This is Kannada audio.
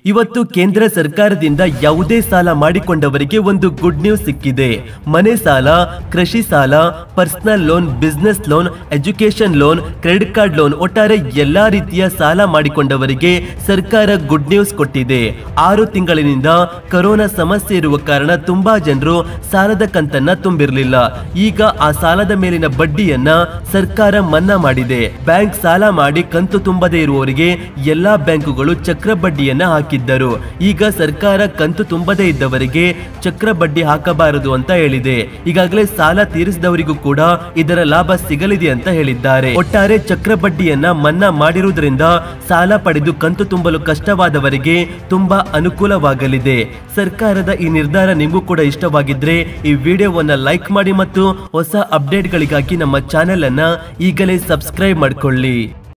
ಇವತ್ತು ಕೇಂದ್ರ ಸರ್ಕಾರದಿಂದ ಯಾವುದೇ ಸಾಲ ಮಾಡಿಕೊಂಡವರಿಗೆ ಒಂದು ಗುಡ್ ನ್ಯೂಸ್ ಸಿಕ್ಕಿದೆ ಮನೆ ಸಾಲ ಕೃಷಿ ಸಾಲ personal loan business loan education loan credit card loan ಒಟ್ಟಾರೆ ಎಲ್ಲಾ ರೀತಿಯ ಸಾಲ ಮಾಡಿಕೊಂಡವರಿಗೆ ಸರ್ಕಾರ ಗುಡ್ ನ್ಯೂಸ್ ಕೊಟ್ಟಿದೆ ಆರು ತಿಂಗಳಿನಿಂದ ಕೊರೋನಾ ಸಮಸ್ಯೆ ಇರುವ ಕಾರಣ ತುಂಬಾ ಜನರು ಸಾಲದ ಕಂತನ್ನ ತುಂಬಿರಲಿಲ್ಲ ಈಗ ಆ ಸಾಲದ ಮೇಲಿನ ಬಡ್ಡಿಯನ್ನ ಸರ್ಕಾರ ಮನ್ನಾ ಮಾಡಿದೆ ಬ್ಯಾಂಕ್ ಸಾಲ ಮಾಡಿ ಕಂತು ತುಂಬದೇ ಇರುವವರಿಗೆ ಎಲ್ಲಾ ಬ್ಯಾಂಕುಗಳು ಚಕ್ರ ಬಡ್ಡಿಯನ್ನ ಹಾಕಿದ್ದರು ಈಗ ಸರ್ಕಾರ ಕಂತು ತುಂಬದೇ ಇದ್ದವರಿಗೆ ಚಕ್ರ ಬಡ್ಡಿ ಹಾಕಬಾರದು ಅಂತ ಹೇಳಿದೆ ಈಗಾಗಲೇ ಸಾಲ ತೀರಿಸಿದವರಿಗೂ ಕೂಡ ಇದರ ಲಾಭ ಸಿಗಲಿದೆ ಅಂತ ಹೇಳಿದ್ದಾರೆ ಒಟ್ಟಾರೆ ಚಕ್ರ ಬಡ್ಡಿಯನ್ನ ಮನ್ನಾ ಮಾಡಿರುವುದರಿಂದ ಸಾಲ ಪಡೆದು ಕಂತು ತುಂಬಲು ಕಷ್ಟವಾದವರಿಗೆ ತುಂಬಾ ಅನುಕೂಲವಾಗಲಿದೆ ಸರ್ಕಾರದ ಈ ನಿರ್ಧಾರ ನಿಮಗೂ ಕೂಡ ಇಷ್ಟವಾಗಿದ್ರೆ ಈ ವಿಡಿಯೋವನ್ನ ಲೈಕ್ ಮಾಡಿ ಮತ್ತು ಹೊಸ ಅಪ್ಡೇಟ್ಗಳಿಗಾಗಿ ನಮ್ಮ ಚಾನೆಲ್ ಅನ್ನ ಈಗಲೇ ಸಬ್ಸ್ಕ್ರೈಬ್ ಮಾಡಿಕೊಳ್ಳಿ